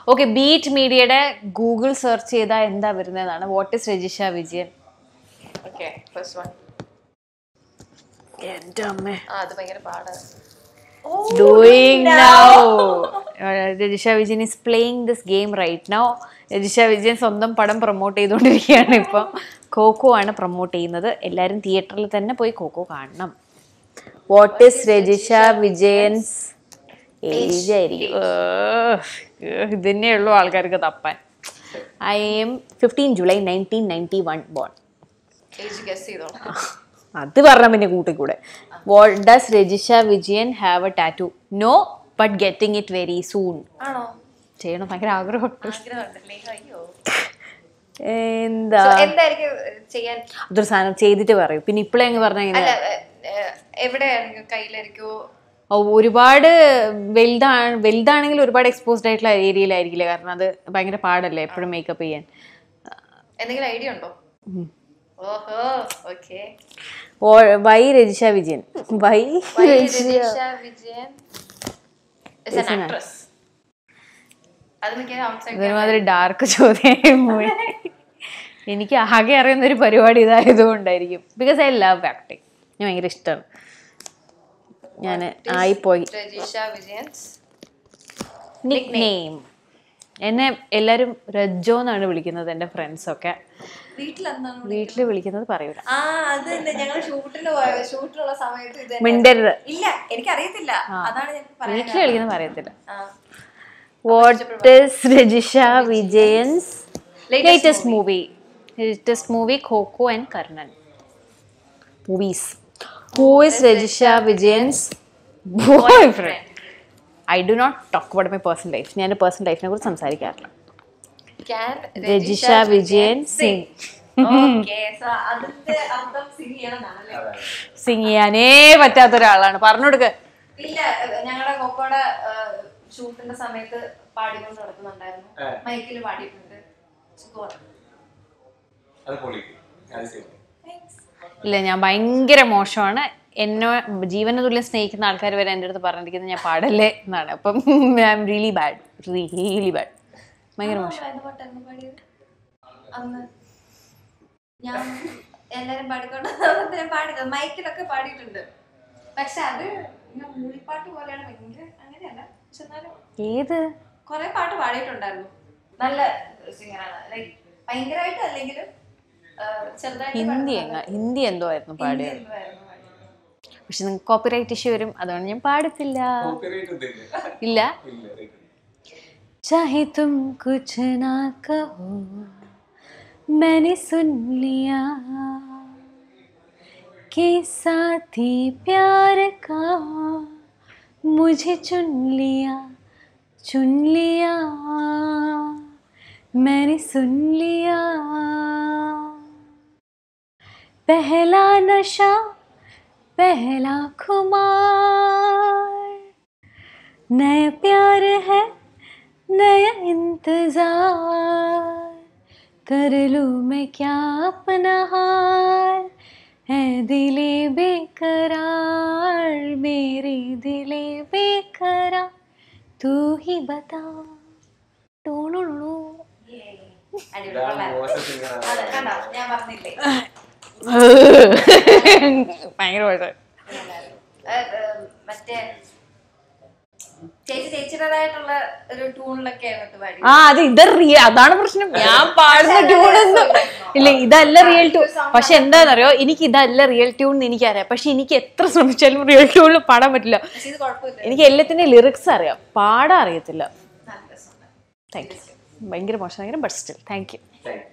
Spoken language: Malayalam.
ഓക്കെ ബീറ്റ് മീഡിയയുടെ ഗൂഗിൾ സെർച്ച് ചെയ്താൽ എന്താ വരുന്നതാണ് what is Rajisha Vijayan okay first one എൻ്റെ അമ്മേ ആ അത് ഭയങ്കര പാടാണ് doing now Rajisha Vijayan is playing this game right now Rajisha Vijayan സ്വന്തം പടം പ്രൊമോട്ട് ചെയ്തുകൊണ്ടിരിക്കുകയാണ് ഇപ്പം കോക്കോ ആണ് പ്രൊമോട്ട് ചെയ്യുന്നത് എല്ലാവരും തിയേറ്ററിൽ തന്നെ പോയി കോക്കോ കാണണം what is Rajisha Vijayan's age ആയിരിക്കും ഇത് തന്നെയുള്ളൂ ആൾക്കാർക്ക് തപ്പാൻ I'm fifteen July nineteen ninety one born age guess ചെയ്തോളാം അത് പറഞ്ഞ പിന്നെ കൂട്ടിക്കൂടെ what does Rajisha Vijayan have a tattoo no but getting it very soon ആണോ ചെയ്യണം ഭയങ്കര ആഗ്രഹമുണ്ട് ആഗ്രഹമുണ്ടല്ലേ അയ്യോ എന്താ So, എന്തായിരിക്കും ചെയ്യാൻ അതൊരു സാധനം ചെയ്തിട്ട് പറയൂ പിന്നെ ഇപ്പോഴേ അങ്ങ് പറഞ്ഞ അല്ല എവിടെയായിരിക്കും കയ്യിലായിരിക്കോ ഒരുപാട് വലുതാണ് വലുതാണെങ്കിൽ ഒരുപാട് എക്സ്പോസ്ഡ് ആയിട്ടുള്ള ഏരിയയിലായിരിക്കില്ല കാരണം അത് ഭയങ്കര പാടല്ലേ എപ്പോഴും മേക്കപ്പ് ചെയ്യാൻ എന്തെങ്കിലും ഐഡിയ ഉണ്ടോ ഓഹോ okay why Rajisha Vijayan why Rajisha Vijayan is an actress അത് മിക്ക ഔട്ട്സൈഡ് ഇതൊരുമാതിരി ഡാർക്ക് ചോദ്യം പോയി എനിക്ക് ആകെ അറിയുന്ന ഒരു പരിപാടി ഇതായതുകൊണ്ടായിരിക്കും ബിക്കോസ് ഐ ലവ് ആക്ടിങ് ഞാൻ ഭയങ്കര ഇഷ്ടമാണ് ഞാൻ ആയിപ്പോയി രജിഷ വിജയൻസ് നിക് നെയിം എന്നെ എല്ലാവരും രജ്ജോ എന്നാണ് വിളിക്കുന്നത് എൻ്റെ ഫ്രണ്ട്സൊക്കെ വീട്ടിലെന്താണ് വീട്ടിൽ വിളിക്കുന്നത് പറയൂല ആ അത് തന്നെ ഞങ്ങൾ ഷൂട്ടിന് പോയ ഷൂട്ടിനുള്ള സമയത്ത് ഇത് തന്നെ. മിണ്ടരുത് ഇല്ല എനിക്കറിയത്തില്ല അതാണ് ഞാൻ പറയാൻ വീട്ടിൽ വിളിക്കുന്നത് പറയത്തില്ല ആ. What is Rajisha Vijayan's latest movie latest movie Kho Kho and Karnan movies who is Rajisha Vijayan's boyfriend I do not talk about my personal life ഞാൻ എൻ്റെ പേഴ്സണൽ ലൈഫിനെ കുറിച്ച് സംസാരിക്കാറില്ല Can Rajisha Vijayan Singh Okay, so അതിന്റെ അർത്ഥം sing ചെയ്യണമെന്നാണല്ലേ? സിംഗ് ചെയ്യാനേ പറ്റാത്ത ഒരാളാണ് പറഞ്ഞു കൊടുക്ക ഇല്ല ഞങ്ങളുടെ കൊക്കോടെ ഷൂട്ടിന്റെ സമയത്ത് പാടിക്കൊണ്ട് നടക്കുന്നുണ്ടായിരുന്നു മൈക്കിൽ പാടിയിട്ടുണ്ട് സുഖമാണ്. അത് പൊളി അത് ശരി ഇല്ല ഞാൻ ഭയങ്കര മോശമാണ് എന്നോ ജീവന തുല്യം സ്നേഹിക്കുന്ന ആൾക്കാർ വരെ എൻ്റെ അടുത്ത് പറഞ്ഞിരിക്കുന്നത് ഞാൻ പാടല്ലേ എന്നാണ് അപ്പം I'm really bad really bad ഭയങ്കര മോശം ഏത് പാട്ടായിരുന്നു പാടിയത് അന്ന് ഞാൻ എല്ലാരും പാടിക്കൊണ്ട് നടന്നപ്പോൾ ഞാൻ പാടിയത് മൈക്കിലൊക്കെ പാടിയിട്ടുണ്ട് പക്ഷെ അത് ഇങ്ങനെ മൂളിപ്പാട്ട് പോലെയാണ് ഭയങ്കര അങ്ങനെയല്ല പക്ഷെ എന്നാലും ഏത് കുറെ പാട്ട് പാടിയിട്ടുണ്ടായിരുന്നു നല്ല സിംഗറാണ് ലൈക്ക് ഭയങ്കരമായിട്ട് അല്ലെങ്കിലും ആ, ചെറുതായിട്ട് ഹിന്ദി പാടുന്ന എങ്ങ ഹിന്ദി എന്തോ ആയിരുന്നു പാടിയത് എന്തുവായിരുന്നു പാടിയത്? പക്ഷെ നിങ്ങൾക്ക് കോപ്പിറൈറ്റ് ഇഷ്യൂ വരും അതുകൊണ്ട് ഞാൻ പാടത്തില്ല കോപ്പിറൈറ്റ് എന്തില്ല ഇല്ല ഇല്ല right. चाहे तुम कुछ ना कहो मैंने सुन लिया कि साथी प्यार का मुझे चुन लिया चुन लिया मैंने सुन लिया पहला नशा पहला खुमार नया प्यार है नया इंतजार कर लूँ मैं क्या अपना हाल है दिले बेकरार मेरे दिले बेकरार तू ही बता टूणुणु അടിപൊളി ഇതാ കൊള്ളാം. മോശം singer ആണ്. അതെ, കണ്ടോ? ഞാൻ പറഞ്ഞില്ലേ ഭയങ്കര മോശം. ഏ, ഏ, മറ്റേ ചേച്ചി ചേച്ചിയുടേതായിട്ടുള്ള ഒരു ട്യൂണിലൊക്കെ ആയിരുന്നു പാടി ആ അത് ഇത് റിയൽ അതാണ് പ്രശ്നം ഞാൻ പാടുന്ന ട്യൂണൊന്നും ഇല്ല ഇതല്ല റിയൽ ട്യൂൺ പക്ഷെ എന്താണെന്നറിയോ എനിക്ക് ഇതല്ല റിയൽ ട്യൂൺ എന്ന് എനിക്കറിയാം പക്ഷെ എനിക്ക് എത്ര ശ്രമിച്ചാലും റിയൽ ട്യൂണിൽ പാടാൻ പറ്റില്ല പക്ഷെ ഇത് കുഴപ്പമില്ല എനിക്ക് എല്ലാത്തിന്റെ ലിറിക്സ് അറിയാം പാടാൻ അറിയത്തില്ല നല്ല രസമുണ്ട് താങ്ക് യു ഭയങ്കര മോശം ഭയങ്കര but still thank you Thank you.